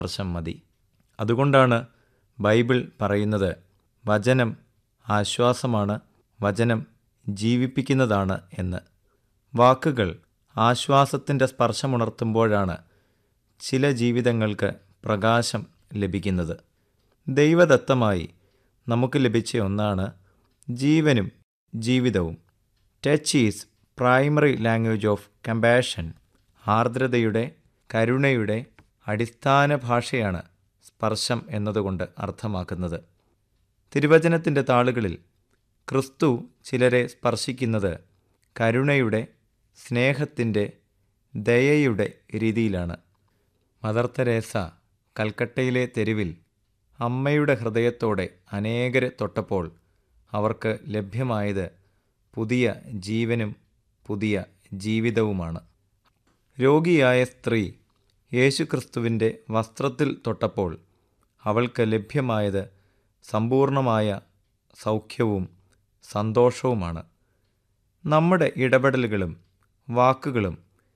സ്പർശം മതി അതുകൊണ്ടാണ് ബൈബിൾ പറയുന്നത് വചനം ആശ്വാസമാണ് വചനം ജീവിപ്പിക്കുന്നതാണ് എന്ന് വാക്കുകൾ ആശ്വാസത്തിൻ്റെ സ്പർശമുണർത്തുമ്പോഴാണ് ചില ജീവിതങ്ങൾക്ക് പ്രകാശം ലഭിക്കുന്നത് ദൈവദത്തമായി നമുക്ക് ലഭിച്ച ഒന്നാണ് ജീവനും ജീവിതവും touch is primary language of compassion ആർദ്രതയുടെ കരുണയുടെ അടിസ്ഥാന ഭാഷയാണ് സ്പർശം എന്നതുകൊണ്ട് അർത്ഥമാക്കുന്നത് തിരുവചനത്തിൻ്റെ താളുകളിൽ ക്രിസ്തു ചിലരെ സ്പർശിക്കുന്നത് കരുണയുടെ സ്നേഹത്തിൻ്റെ ദയയുടെ രീതിയിലാണ് മദർ തെരേസ കൽക്കട്ടയിലെ തെരുവിൽ അമ്മയുടെ ഹൃദയത്തോടെ അനേകരെ തൊട്ടപ്പോൾ അവർക്ക് ലഭ്യമായത് പുതിയ ജീവനും പുതിയ ജീവിതവുമാണ് രോഗിയായ സ്ത്രീ യേശുക്രിസ്തുവിൻ്റെ വസ്ത്രത്തിൽ തൊട്ടപ്പോൾ അവൾക്ക് ലഭ്യമായത് സമ്പൂർണമായ സൗഖ്യവും സന്തോഷവുമാണ് നമ്മുടെ ഇടപെടലുകളും വാക്കുകളും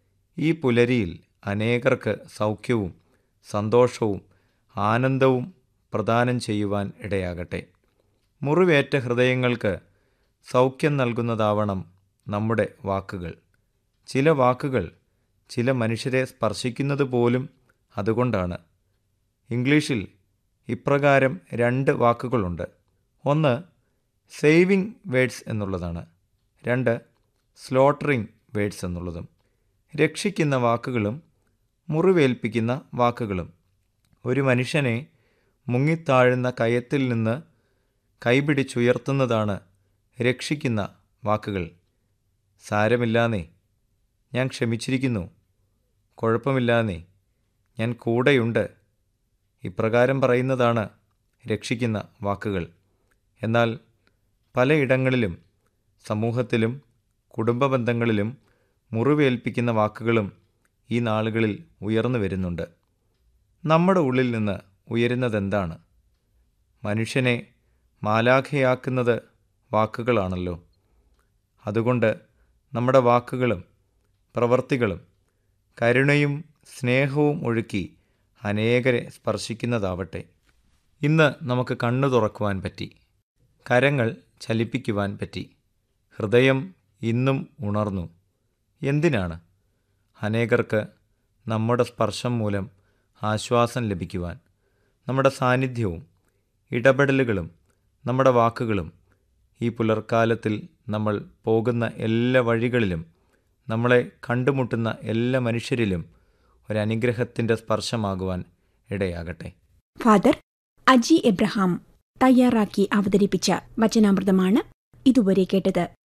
ഈ പുലരിയിൽ അനേകർക്ക് സൗഖ്യവും സന്തോഷവും ആനന്ദവും പ്രദാനം ചെയ്യുവാൻ ഇടയാകട്ടെ മുറിവേറ്റ ഹൃദയങ്ങൾക്ക് സൗഖ്യം നൽകുന്നതാവണം നമ്മുടെ വാക്കുകൾ ചില വാക്കുകൾ ചില മനുഷ്യരെ സ്പർശിക്കുന്നത് പോലും അതുകൊണ്ടാണ് ഇംഗ്ലീഷിൽ ഇപ്രകാരം രണ്ട് വാക്കുകളുണ്ട് ഒന്ന് സേവിങ് വേഡ്സ് എന്നുള്ളതാണ് രണ്ട് സ്ലോട്ടറിങ് വേഡ്സ് എന്നുള്ളതും രക്ഷിക്കുന്ന വാക്കുകളും മുറിവേൽപ്പിക്കുന്ന വാക്കുകളും ഒരു മനുഷ്യനെ മുങ്ങിത്താഴുന്ന കയത്തിൽ നിന്ന് കൈപിടിച്ചുയർത്തുന്നതാണ് രക്ഷിക്കുന്ന വാക്കുകൾ സാരമില്ലാന്നേ ഞാൻ ക്ഷമിച്ചിരിക്കുന്നു കുഴപ്പമില്ലാന്നേ ഞാൻ കൂടെയുണ്ട് ഇപ്രകാരം പറയുന്നതാണ് രക്ഷിക്കുന്ന വാക്കുകൾ എന്നാൽ പലയിടങ്ങളിലും സമൂഹത്തിലും കുടുംബ ബന്ധങ്ങളിലും മുറിവേൽപ്പിക്കുന്ന വാക്കുകളും ഈ നാളുകളിൽ ഉയർന്നു വരുന്നുണ്ട് നമ്മുടെ ഉള്ളിൽ നിന്ന് ഉയരുന്നതെന്താണ് മനുഷ്യനെ മാലാഖയാക്കുന്നത് വാക്കുകളാണല്ലോ അതുകൊണ്ട് നമ്മുടെ വാക്കുകളും പ്രവർത്തികളും കരുണയും സ്നേഹവും ഒഴുക്കി അനേകരെ സ്പർശിക്കുന്നതാവട്ടെ ഇന്ന് നമുക്ക് കണ്ണു തുറക്കുവാൻ പറ്റി കരങ്ങൾ ചലിപ്പിക്കുവാൻ പറ്റി ഹൃദയം ഇന്നും ഉണർന്നു എന്തിനാണ് അനേകർക്ക് നമ്മുടെ സ്പർശം മൂലം ആശ്വാസം ലഭിക്കുവാൻ നമ്മുടെ സാന്നിധ്യവും ഇടപെടലുകളും നമ്മുടെ വാക്കുകളും ഈ പുലർക്കാലത്തിൽ നമ്മൾ പോകുന്ന എല്ലാ വഴികളിലും നമ്മളെ കണ്ടുമുട്ടുന്ന എല്ലാ മനുഷ്യരിലും ഒരനുഗ്രഹത്തിൻ്റെ സ്പർശമാകുവാൻ ഇടയാകട്ടെ ഫാദർ അജി എബ്രഹാം തയ്യാറാക്കി അവതരിപ്പിച്ച വചനാമൃതമാണ് ഇതുവരെ കേട്ടത്